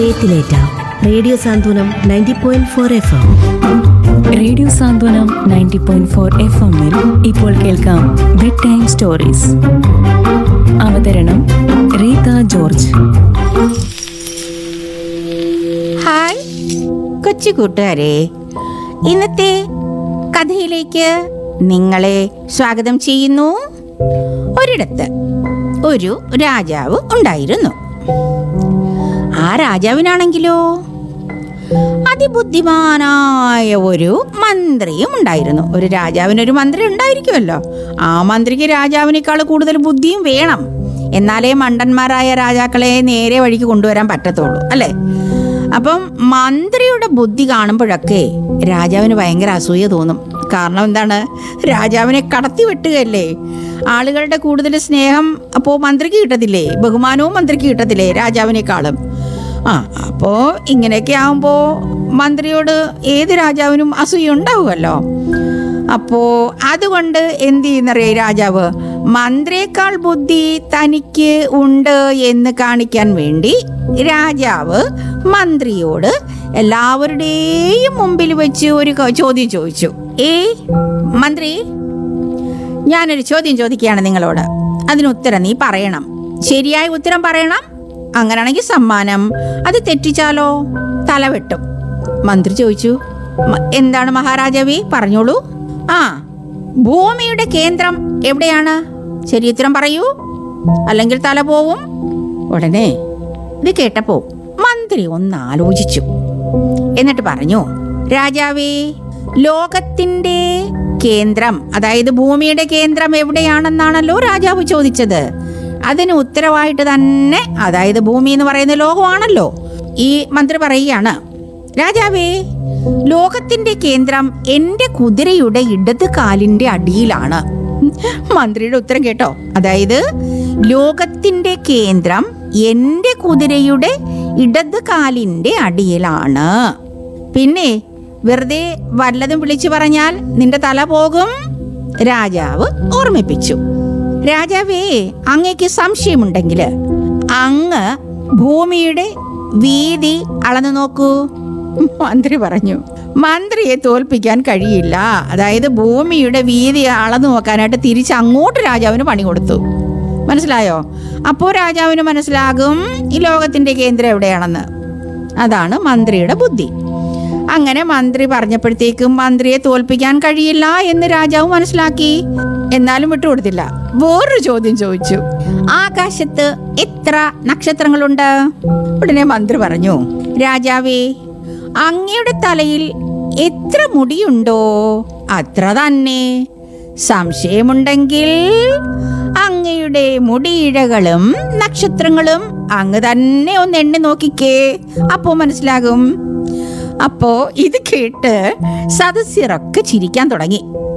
ഏത്തിലേറ്റ radio Santhwanam ninety point four F M radio Santhwanam ninety point four F എമ്മിൽ ഇപ്പോൾ കേൾക്കാം bed time stories അവതരണം Reetha George hi കൊച്ചു കൂട്ടുകാരെ ഇന്നത്തെ കഥയിലേക്ക് നിങ്ങളെ സ്വാഗതം ചെയ്യുന്നു ഒരിടത്ത് ഒരു രാജാവ് ഉണ്ടായിരുന്നു ആ രാജാവിനാണെങ്കിലോ അതിബുദ്ധിമാനായ ഒരു മന്ത്രിയും ഉണ്ടായിരുന്നു ഒരു രാജാവിനൊരു മന്ത്രി ഉണ്ടായിരിക്കുമല്ലോ ആ മന്ത്രിക്ക് രാജാവിനേക്കാൾ കൂടുതൽ ബുദ്ധിയും വേണം എന്നാലേ മണ്ടന്മാരായ രാജാക്കളെ നേരെ വഴിക്ക് കൊണ്ടുവരാൻ പറ്റത്തുള്ളൂ അല്ലേ അപ്പം മന്ത്രിയുടെ ബുദ്ധി കാണുമ്പോഴൊക്കെ രാജാവിന് ഭയങ്കര അസൂയ തോന്നും കാരണം എന്താണ് രാജാവിനെ കടത്തി വെട്ടുകയല്ലേ ആളുകളുടെ കൂടുതൽ സ്നേഹം അപ്പോൾ മന്ത്രിക്ക് കിട്ടത്തില്ലേ ബഹുമാനവും മന്ത്രിക്ക് കിട്ടത്തില്ലേ രാജാവിനേക്കാളും ആ അപ്പോൾ ഇങ്ങനെയൊക്കെ ആകുമ്പോൾ മന്ത്രിയോട് ഏത് രാജാവിനും അസൂയ ഉണ്ടാവുമല്ലോ അപ്പോൾ അതുകൊണ്ട് എന്ത് ചെയ്യുന്നറിയ രാജാവ് മന്ത്രിയേക്കാൾ ബുദ്ധി തനിക്ക് ഉണ്ട് എന്ന് കാണിക്കാൻ വേണ്ടി രാജാവ് മന്ത്രിയോട് എല്ലാവരുടെയും മുമ്പിൽ വെച്ച് ഒരു ക- ചോദ്യം ചോദിച്ചു ഏ മന്ത്രി ഞാനൊരു ചോദ്യം ചോദിക്കുകയാണ് നിങ്ങളോട് അതിന് ഉത്തരം നീ പറയണം ശരിയായ ഉത്തരം പറയണം അങ്ങനെയാണെങ്കിൽ സമ്മാനം അത് തെറ്റിച്ചാലോ തല വെട്ടും മന്ത്രി ചോദിച്ചു "മ- എന്താണ് മഹാരാജാവി പറഞ്ഞോളൂ ആ ഭൂമിയുടെ കേന്ദ്രം എവിടെയാണ് ശരി ഉത്തരം പറയൂ അല്ലെങ്കിൽ തല പോവും ഉടനെ ഇത് കേട്ടപ്പോ മന്ത്രി ഒന്ന് ആലോചിച്ചു എന്നിട്ട് പറഞ്ഞു രാജാവേ ലോകത്തിന്റെ കേന്ദ്രം അതായത് ഭൂമിയുടെ കേന്ദ്രം എവിടെയാണെന്നാണല്ലോ രാജാവ് ചോദിച്ചത് അതിന് ഉത്തരവായിട്ട് തന്നെ അതായത് ഭൂമി എന്ന് പറയുന്ന ലോകമാണല്ലോ ഈ മന്ത്രി പറയുകയാണ് രാജാവേ ലോകത്തിന്റെ കേന്ദ്രം എന്റെ കുതിരയുടെ ഇടത് കാലിന്റെ അടിയിലാണ് മന്ത്രിയുടെ ഉത്തരം കേട്ടോ അതായത് ലോകത്തിന്റെ കേന്ദ്രം എന്റെ കുതിരയുടെ ഇടത് കാലിന്റെ അടിയിലാണ് പിന്നെ വെറുതെ വല്ലതും വിളിച്ചു പറഞ്ഞാൽ നിന്റെ തല പോകും രാജാവ് ഓർമ്മിപ്പിച്ചു രാജാവേ അങ്ങേക്ക് സംശയമുണ്ടെങ്കിൽ അങ്ങ് ഭൂമിയുടെ വീതി അളന്നു നോക്കൂ മന്ത്രി പറഞ്ഞു മന്ത്രിയെ തോൽപ്പിക്കാൻ കഴിയില്ല അതായത് ഭൂമിയുടെ വീതി അളന്നു നോക്കാനായിട്ട് തിരിച്ച് അങ്ങോട്ട് രാജാവിന് പണി കൊടുത്തു മനസ്സിലായോ അപ്പോൾ രാജാവിന് മനസ്സിലാകും ഈ ലോകത്തിന്റെ കേന്ദ്രം എവിടെയാണെന്ന് അതാണ് മന്ത്രിയുടെ ബുദ്ധി അങ്ങനെ മന്ത്രി പറഞ്ഞപ്പോഴത്തേക്കും മന്ത്രിയെ തോൽപ്പിക്കാൻ കഴിയില്ല എന്ന് രാജാവ് മനസ്സിലാക്കി എന്നാലും വിട്ടുകൊടുത്തില്ല വേറൊരു ചോദ്യം ചോദിച്ചു ആകാശത്ത് എത്ര നക്ഷത്രങ്ങളുണ്ട് ഉടനെ മന്ത്രി പറഞ്ഞു രാജാവേ അങ്ങയുടെ തലയിൽ എത്ര മുടിയുണ്ടോ അത്ര തന്നെ സംശയമുണ്ടെങ്കിൽ അങ്ങയുടെ മുടിയിഴകളും നക്ഷത്രങ്ങളും അങ്ങ് തന്നെ ഒന്ന് എണ്ണി നോക്കിക്കേ അപ്പോ മനസ്സിലാകും അപ്പോ ഇത് കേട്ട് സദസ്യരൊക്കെ ചിരിക്കാൻ തുടങ്ങി